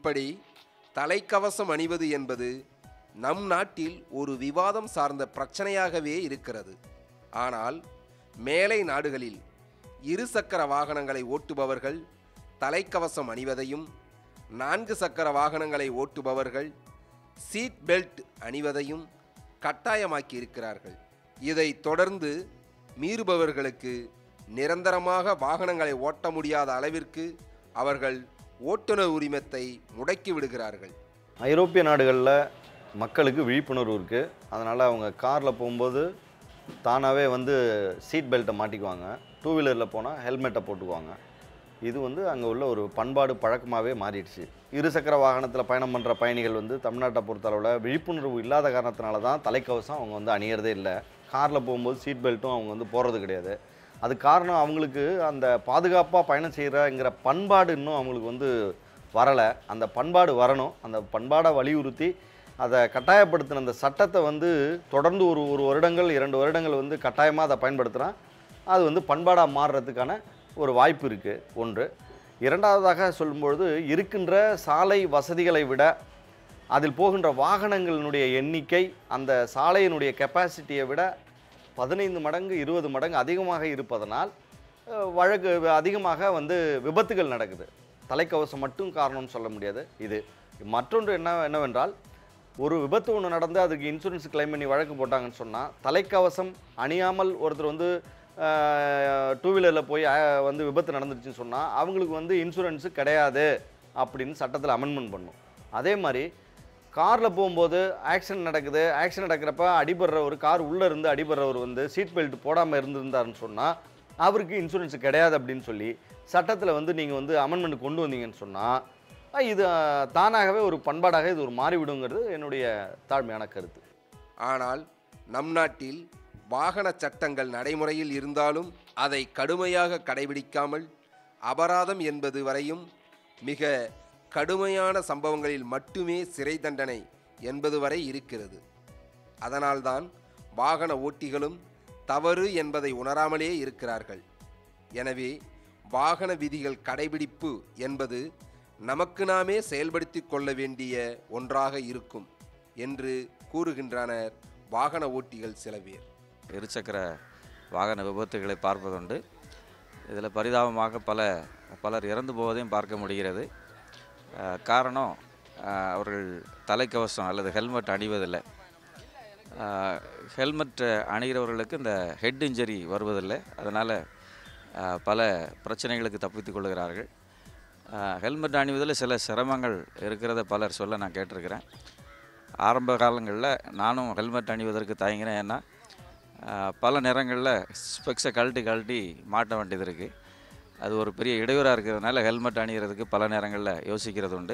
இப்படி தலைக்கவசம் அணிவது என்பது நம் நாட்டில் ஒரு விவாதம் சார்ந்த பிரச்சனையாகவே இருக்கிறது ஆனால் மேலை நாடுகளில் இருசக்கர வாகனங்களை ஓட்டுபவர்கள் தலைக்கவசம் அணிவதையும் நான்கு சக்கர வாகனங்களை ஓட்டுபவர்கள் சீட் பெல்ட் அணிவதையும் கட்டாயமாக்கி இருக்கிறார்கள் இதை தொடர்ந்து மீறுபவர்களுக்கு நிரந்தரமாக வாகனங்களை ஓட்ட முடியாத அளவிற்கு அவர்கள் ஓட்டுநர் உரிமத்தை முடக்கி விடுகிறார்கள் ஐரோப்பிய நாடுகளில் மக்களுக்கு விழிப்புணர்வு இருக்குது அதனால் அவங்க காரில் போகும்போது தானாகவே வந்து சீட் பெல்ட்டை மாட்டிக்குவாங்க டூ வீலரில் போனால் ஹெல்மெட்டை போட்டுக்குவாங்க இது வந்து அங்கே உள்ள ஒரு பண்பாடு பழக்கமாகவே மாறிடுச்சு இருசக்கர வாகனத்தில் பயணம் பண்ணுற பயணிகள் வந்து தமிழ்நாட்டை பொறுத்தளவில் விழிப்புணர்வு இல்லாத காரணத்தினால தான் தலைக்கவசம் அவங்க வந்து அணியறதே இல்லை காரில் போகும்போது சீட் பெல்ட்டும் அவங்க வந்து போகிறது கிடையாது அது காரணம் அவங்களுக்கு அந்த பாதுகாப்பாக பயணம் செய்கிறங்கிற பண்பாடு இன்னும் அவங்களுக்கு வந்து வரலை அந்த பண்பாடு வரணும் அந்த பண்பாடை வலியுறுத்தி அதை கட்டாயப்படுத்தின அந்த சட்டத்தை வந்து தொடர்ந்து ஒரு ஒரு வருடங்கள் இரண்டு வருடங்கள் வந்து கட்டாயமாக அதை பயன்படுத்துனா அது வந்து பண்பாடாக மாறுறதுக்கான ஒரு வாய்ப்பு இருக்குது ஒன்று இரண்டாவதாக சொல்லும்பொழுது இருக்கின்ற சாலை வசதிகளை விட அதில் போகின்ற வாகனங்களினுடைய எண்ணிக்கை அந்த சாலையினுடைய கெப்பாசிட்டியை விட பதினைந்து மடங்கு இருபது மடங்கு அதிகமாக இருப்பதனால் அஹ், வழக்கு அதிகமாக வந்து விபத்துகள் நடக்குது தலைக்கவசம் மட்டும் காரணம்னு சொல்ல முடியாது இது மற்றொன்று என்ன என்னவென்றால் ஒரு விபத்து ஒன்று நடந்து அதுக்கு இன்சூரன்ஸ் கிளைம் பண்ணி வழக்கு போட்டாங்கன்னு சொன்னால் தலைக்கவசம் அணியாமல் ஒருத்தர் வந்து டூ வீலரில் போய் அஹ், வந்து விபத்து நடந்துருச்சுன்னு சொன்னால் அவங்களுக்கு வந்து இன்சூரன்ஸு கிடையாது அப்படின்னு சட்டத்தில் அமெண்ட்மெண்ட் பண்ணும் அதே மாதிரி காரில் போகும்போது ஆக்சிடென்ட் நடக்குது ஆக்சிடென்ட் நடக்கிறப்ப அடிபடுறவர் கார் உள்ளே இருந்து அடிபடுறவர் வந்து சீட் பெல்ட் போடாமல் இருந்திருந்தாருன்னு சொன்னால் அவருக்கு இன்சூரன்ஸ் கிடையாது அப்படின்னு சொல்லி சட்டத்தில் வந்து நீங்கள் வந்து அமெண்ட்மெண்ட் கொண்டு வந்தீங்கன்னு சொன்னால் இது அஹ், தானாகவே ஒரு பண்பாடாக இது ஒரு மாறிவிடுங்கிறது என்னுடைய தாழ்மையான கருத்து ஆனால் நம் நாட்டில் வாகன சட்டங்கள் நடைமுறையில் இருந்தாலும் அதை கடுமையாக கடைபிடிக்காமல் அபராதம் என்பது வரையும் மிக கடுமையான சம்பவங்களில் மட்டுமே சிறை தண்டனை என்பது வரை இருக்கிறது அதனால்தான் வாகன ஓட்டிகளும் தவறு என்பதை உணராமலே இருக்கிறார்கள் எனவே வாகன விதிகள் கடைபிடிப்பு என்பது நமக்கு நாமே செயல்படுத்தி கொள்ள வேண்டிய ஒன்றாக இருக்கும் என்று கூறுகின்றனர் வாகன ஓட்டிகள் சில பேர் இருசக்கர வாகன விபத்துகளை பார்ப்பதுண்டு இதில் பரிதாபமாக பல பலர் இறந்து போவதையும் பார்க்க முடிகிறது அஹ், காரணம் அஹ், அவர்கள் தலைக்கவசம் அல்லது ஹெல்மெட் அணிவதில்லை ஹெல்மெட் அணிகிறவர்களுக்கு இந்த ஹெட் இன்ஜரி வருவதில்லை அதனால் பல பிரச்சனைகளுக்கு தப்பித்துக் கொள்கிறார்கள் ஹெல்மெட் அணிவதில் சில சிரமங்கள் இருக்கிறத பலர் சொல்ல நான் கேட்டிருக்கிறேன் ஆரம்ப காலங்களில் நானும் ஹெல்மெட் அணிவதற்கு தயங்கினேன் ஏன்னா ஆஹ், பல நேரங்களில் ஸ்பெக்ஸை கழட்டி கழட்டி மாட்ட வேண்டியது இருக்குது அது ஒரு பெரிய இடையூறாக இருக்கிறதுனால ஹெல்மெட் அணிகிறதுக்கு பல நேரங்களில் யோசிக்கிறது உண்டு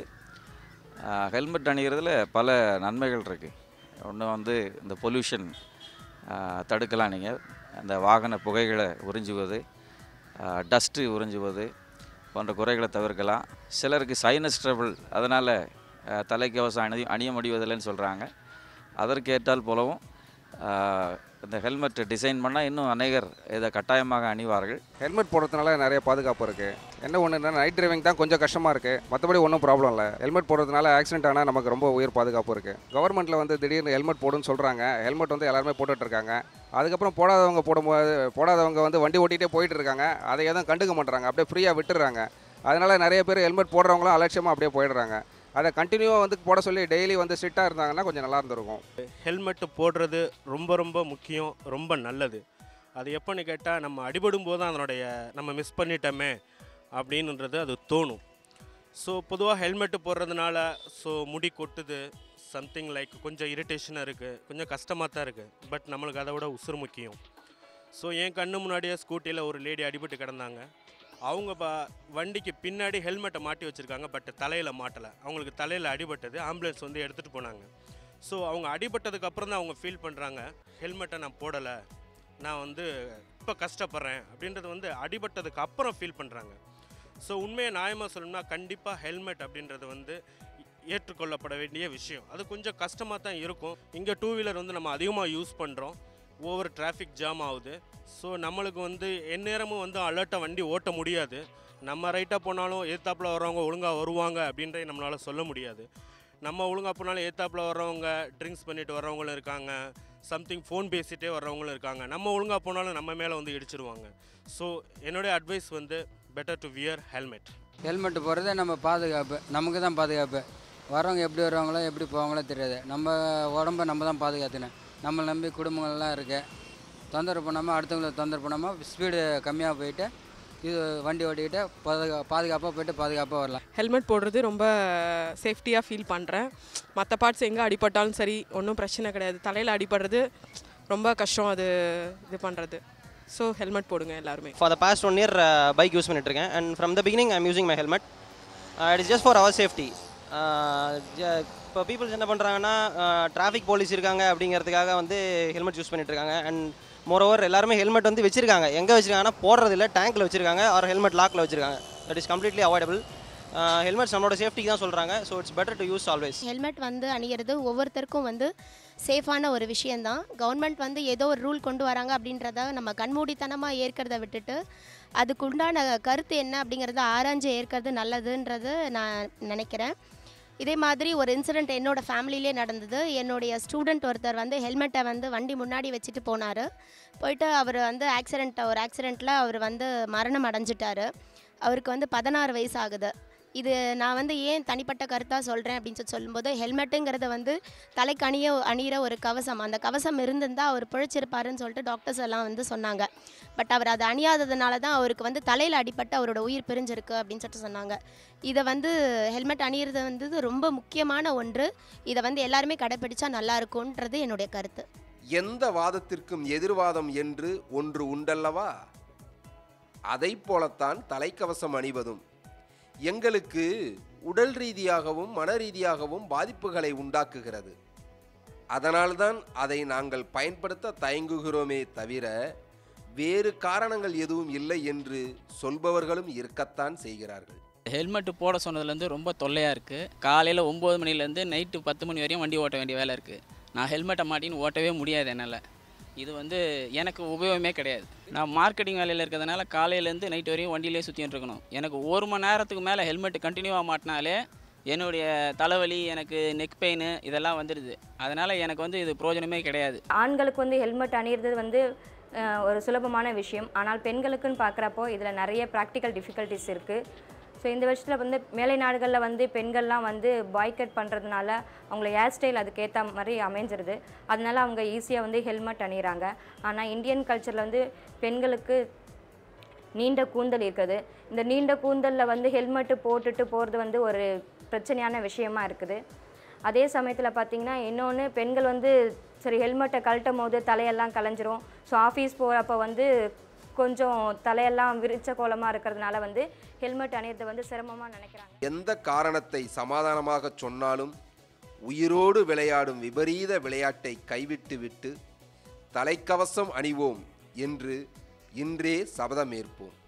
ஹெல்மெட் அணிகிறதுல பல நன்மைகள் இருக்குது ஒன்று வந்து இந்த பொல்யூஷன் தடுக்கலாம் நீங்கள் அந்த வாகன புகைகளை உறிஞ்சுவது டஸ்ட்டு உறிஞ்சுவது போன்ற குறைகளை தவிர்க்கலாம் சிலருக்கு சைனஸ் ட்ரபிள் அதனால் தலைக்கவசம் அணி அணிய முடிவதில்லைன்னு சொல்கிறாங்க அதற்கு ஏற்றால் போலவும் ஆஹ், இந்த ஹெல்மெட் டிசைன் பண்ணால் இன்னும் அநேகர் இதை கட்டாயமாக அணிவார்கள் ஹெல்மெட் போடுறதுனால நிறைய பாதுகாப்பு இருக்குது என்ன ஒன்றுனா நைட் டிரைவிங் தான் கொஞ்சம் கஷ்டமாக இருக்குது மற்றபடி ஒன்றும் ப்ராப்ளம் இல்லை ஹெல்மெட் போடுறதுனால ஆக்சிடென்ட் ஆனால் நமக்கு ரொம்ப உயிர் பாதுகாப்பு இருக்குது கவர்மெண்ட்டில் வந்து திடீர்னு ஹெல்மெட் போடுன்னு சொல்கிறாங்க ஹெல்மெட் வந்து எல்லாருமே போட்டுட்டு இருக்காங்க அதுக்கப்புறம் போடாதவங்க போடும்போது போடாதவங்க வந்து வண்டி ஓட்டிகிட்டே போயிட்டு இருக்காங்க அதை எதுவும் கண்டுக்க மாட்டுறாங்க அப்படியே ஃப்ரீயாக விட்டுறாங்க அதனால் நிறைய பேர் ஹெல்மெட் போடுறவங்களும் அலட்சியமாக அப்படியே போயிடுறாங்க அதை கண்டினியூவாக வந்து போட சொல்லி டெய்லி வந்து ஸ்ட்ரிக்டாக இருந்தாங்கன்னா கொஞ்சம் நல்லா இருந்திருக்கும் ஹெல்மெட்டு போடுறது ரொம்ப ரொம்ப முக்கியம் ரொம்ப நல்லது அது எப்போன்னு கேட்டால் நம்ம அடிபடும் போது தான் அதனுடைய நம்ம மிஸ் பண்ணிட்டோமே அப்படின்றது அது தோணும் ஸோ பொதுவாக ஹெல்மெட்டு போடுறதுனால ஸோ முடி கொட்டுது சம்திங் லைக் கொஞ்சம் இரிட்டேஷனாக இருக்குது கொஞ்சம் கஷ்டமாக தான் இருக்குது பட் நம்மளுக்கு அதை விட உசுறு முக்கியம் ஸோ என் கண்ணு முன்னாடியே ஸ்கூட்டியில் ஒரு லேடி அடிபட்டு கிடந்தாங்க அவங்க ப வண்டிக்கு பின்னாடி ஹெல்மெட்டை மாட்டி வச்சுருக்காங்க பட் தலையில் மாட்டலை அவங்களுக்கு தலையில் அடிபட்டது ஆம்புலன்ஸ் வந்து எடுத்துகிட்டு போனாங்க ஸோ அவங்க அடிபட்டதுக்கு அப்புறம் தான் அவங்க ஃபீல் பண்ணுறாங்க ஹெல்மெட்டை நான் போடலை நான் வந்து இப்போ கஷ்டப்படுறேன் அப்படின்றது வந்து அடிபட்டதுக்கு அப்புறம் ஃபீல் பண்ணுறாங்க ஸோ உண்மையை நியாயமாக சொல்லணும்னா கண்டிப்பாக ஹெல்மெட் அப்படின்றது வந்து ஏற்றுக்கொள்ளப்பட வேண்டிய விஷயம் அது கொஞ்சம் கஷ்டமாக தான் இருக்கும் இங்கே டூ வீலர் வந்து நம்ம அதிகமாக யூஸ் பண்ணுறோம் ஓவர் டிராஃபிக் ஜாம் ஆகுது ஸோ நம்மளுக்கு வந்து எந்நேரமும் வந்து அலர்ட்டாக வண்டி ஓட்ட முடியாது நம்ம ரைட்டாக போனாலும் ஏத்தாப்பில் வர்றவங்க ஒழுங்காக வருவாங்க அப்படின்றத நம்மளால் சொல்ல முடியாது நம்ம ஒழுங்காக போனாலும் ஏத்தாப்பில் வர்றவங்க ட்ரிங்க்ஸ் பண்ணிட்டு வர்றவங்களும் இருக்காங்க சம்திங் ஃபோன் பேசிகிட்டே வர்றவங்களும் இருக்காங்க நம்ம ஒழுங்காக போனாலும் நம்ம மேலே வந்து இடிச்சிருவாங்க ஸோ என்னுடைய அட்வைஸ் வந்து better to wear helmet helmet போடுறது நம்ம பாதுகாப்பு நமக்கு தான் பாதுகாப்பு வரவங்க எப்படி வருவாங்களோ எப்படி போவாங்களோ தெரியாது நம்ம உடம்ப நம்ம தான் பாதுகாத்துனேன் நம்மளை நம்பி குடும்பங்கள்லாம் இருக்கு தொந்தரவு பண்ணாமல் அடுத்தவங்களை தொந்தரவு பண்ணாமல் ஸ்பீடு கம்மியாக போயிட்டு இது வண்டி ஓட்டிக்கிட்டு பாதுகா பாதுகாப்பாக போயிட்டு பாதுகாப்பாக வரலாம் ஹெல்மெட் போடுறது ரொம்ப சேஃப்டியாக ஃபீல் பண்ணுறேன் மற்ற பார்ட்ஸ் எங்கே அடிபட்டாலும் சரி ஒன்றும் பிரச்சனை கிடையாது தலையில் அடிபடுறது ரொம்ப கஷ்டம் அது இது பண்ணுறது ஸோ ஹெல்மெட் போடுங்க எல்லாருமே For the past one year, uh, bike use பண்ணிட்டுருக்கேன் and from the beginning I'm using my helmet it is just for our safety இப்போ பீப்புள்ஸ் என்ன பண்ணுறாங்கன்னா டிராஃபிக் போலீஸ் இருக்காங்க அப்படிங்கிறதுக்காக வந்து ஹெல்மெட் யூஸ் பண்ணிட்டு இருக்காங்க அண்ட் மோரோவர் எல்லாருமே ஹெல்மெட் வந்து வச்சிருக்காங்க எங்கே வச்சிருக்காங்கன்னா போடுறதில்ல டேங்க்கில் வச்சிருக்காங்க ஆர் ஹெல்மெட் லாக்கில் வச்சிருக்காங்க that is completely avoidable helmets நம்மளோட சேஃப்டிக்கு தான் சொல்கிறாங்க so it's better to use always helmet வந்து அணிகிறது ஒவ்வொருத்தருக்கும் வந்து சேஃபான ஒரு விஷயந்தான் கவர்மெண்ட் வந்து ஏதோ ஒரு ரூல் கொண்டு வராங்க அப்படின்றத நம்ம கண்மூடித்தனமாக ஏற்கிறத விட்டுட்டு அதுக்குண்டான கருத்து என்ன அப்படிங்கிறத ஆராய்ஞ்சு ஏற்கிறது நல்லதுன்றது நான் நினைக்கிறேன் இதே மாதிரி ஒரு இன்சிடெண்ட் என்னோட ஃபேமிலிலே நடந்தது என்னுடைய ஸ்டூடெண்ட் ஒருத்தர் வந்து ஹெல்மெட்டை வந்து வண்டி முன்னாடி வச்சுட்டு போனார் போயிட்டு அவர் வந்து ஆக்சிடெண்ட் ஒரு ஆக்சிடெண்ட்டில் அவர் வந்து மரணம் அடைஞ்சிட்டாரு அவருக்கு வந்து பதினாறு வயசு ஆகுது இது நான் வந்து ஏன் தனிப்பட்ட கருத்தாக சொல்கிறேன் அப்படின்னு சொல்லி சொல்லும்போது ஹெல்மெட்டுங்கிறத வந்து தலைக்கு அணிய அணியிற ஒரு கவசம் அந்த கவசம் இருந்திருந்தால் அவர் பிழைச்சிருப்பாருன்னு சொல்லிட்டு டாக்டர்ஸ் எல்லாம் வந்து சொன்னாங்க பட் அவர் அதை அணியாததுனால தான் அவருக்கு வந்து தலையில் அடிபட்டு அவரோட உயிர் பிரிஞ்சிருக்கு அப்படின்னு சொல்லிட்டு சொன்னாங்க இதை வந்து ஹெல்மெட் அணியிறது வந்து ரொம்ப முக்கியமான ஒன்று இதை வந்து எல்லாருமே கடைப்பிடிச்சா நல்லா இருக்கும்ன்றது என்னுடைய கருத்து எந்த வாதத்திற்கும் எதிர்வாதம் என்று ஒன்று உண்டல்லவா அதைப் போலத்தான் தலைக்கவசம் அணிவதும் எங்களுக்கு உடல் ரீதியாகவும் மன ரீதியாகவும் பாதிப்புகளை உண்டாக்குகிறது அதனால்தான் அதை நாங்கள் பயன்படுத்த தயங்குகிறோமே தவிர வேறு காரணங்கள் எதுவும் இல்லை என்று சொல்பவர்களும் இருக்கத்தான் செய்கிறார்கள் ஹெல்மெட்டு போட சொன்னதுலேருந்து ரொம்ப தொல்லையாக இருக்குது காலையில் ஒம்பது மணிலேருந்து நைட்டு பத்து மணி வரையும் வண்டி ஓட்ட வேண்டிய வேலை இருக்குது நான் ஹெல்மெட்டை மாட்டின்னு ஓட்டவே முடியாது என்னால் இது வந்து எனக்கு உபயோகமே கிடையாது நான் மார்க்கெட்டிங் வேலையில் இருக்கிறதுனால காலையிலேருந்து நைட் வரையும் வண்டியிலே சுற்றிட்டு இருக்கணும் எனக்கு ஒரு மணி நேரத்துக்கு மேலே ஹெல்மெட் கண்டினியூவாக மாட்டினாலே என்னுடைய தலைவலி எனக்கு நெக் பெயின் இதெல்லாம் வந்துடுது அதனால் எனக்கு வந்து இது பிரயோஜனமே கிடையாது ஆண்களுக்கு வந்து ஹெல்மெட் அணியிறது வந்து அஹ், ஒரு சுலபமான விஷயம் ஆனால் பெண்களுக்குன்னு பார்க்குறப்போ இதில் நிறைய ப்ராக்டிக்கல் டிஃபிகல்ட்டிஸ் இருக்குது ஸோ இந்த வருஷத்தில் வந்து மேலை நாடுகளில் வந்து பெண்கள்லாம் வந்து பாய்கட் பண்ணுறதுனால அவங்கள ஹேர் ஸ்டைல் அதுக்கேற்ற மாதிரி அமைஞ்சிருது அதனால அவங்க ஈஸியாக வந்து ஹெல்மெட் அணிகிறாங்க ஆனால் இந்தியன் கல்ச்சரில் வந்து பெண்களுக்கு நீண்ட கூந்தல் இருக்குது இந்த நீண்ட கூந்தலில் வந்து ஹெல்மெட்டு போட்டுட்டு போகிறது வந்து ஒரு பிரச்சனையான விஷயமா இருக்குது அதே சமயத்தில் பார்த்தீங்கன்னா இன்னொன்று பெண்கள் வந்து சரி ஹெல்மெட்டை கழட்டும் போது தலையெல்லாம் கலைஞ்சிரும் ஸோ ஆஃபீஸ் போகிறப்ப வந்து கொஞ்சம் தலையெல்லாம் விரிச்ச கோலமாக இருக்கிறதுனால வந்து ஹெல்மெட் அணியறது வந்து சிரமமாக நினைக்கிறாங்க எந்த காரணத்தை சமாதானமாக சொன்னாலும் உயிரோடு விளையாடும் விபரீத விளையாட்டை கைவிட்டுவிட்டு தலைக்கவசம் அணிவோம் என்று இன்றே சபதமேற்போம்